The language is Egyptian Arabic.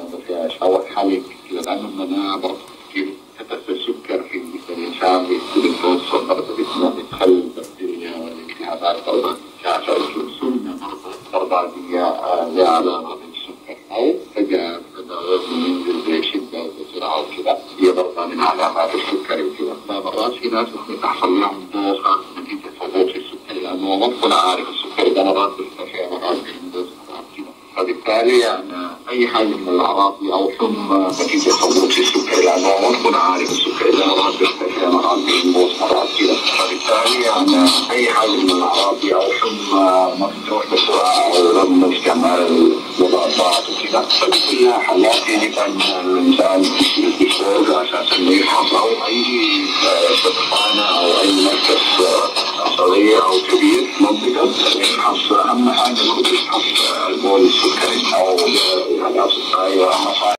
ما فيهاش او الحليب لانه المناعه برضه كتير حتى السكر في الانسان بيتوصل برضه بتخلي البكتيريا والالتهابات برضه كافه السمنه برضه برضه دي لها علاقه بالسكر او فجاه ينزل بشده وبسرعه وكذا هي برضه من علامات السكري وكذا فمرات في ناس ممكن تحصل لهم دوخه نتيجه هبوط في السكري لانه ما بكون عارف السكري ده مرات بيختفي مرات بيندوز مرات كذا فبالتالي يعني اي حاجه من الاعراض دي او حمى نتيجه هبوط في السكري لانه ما بكون عارف السكري ده مرات بيختفي مرات بيندوز مرات كذا فبالتالي يعني اي حاجه من الاعراض دي او حمى ما بتروح بسرعه او لما استعمال المضادات وكذا فدي كلها حالات يجب ان الانسان يشتغل على اساس انه يفحص او اي سرطانه او اي مركز عصبيه او كبير منطقه يفحص اهم حاجه يفحص البول السكري او العلاج الصحي واهم حاجه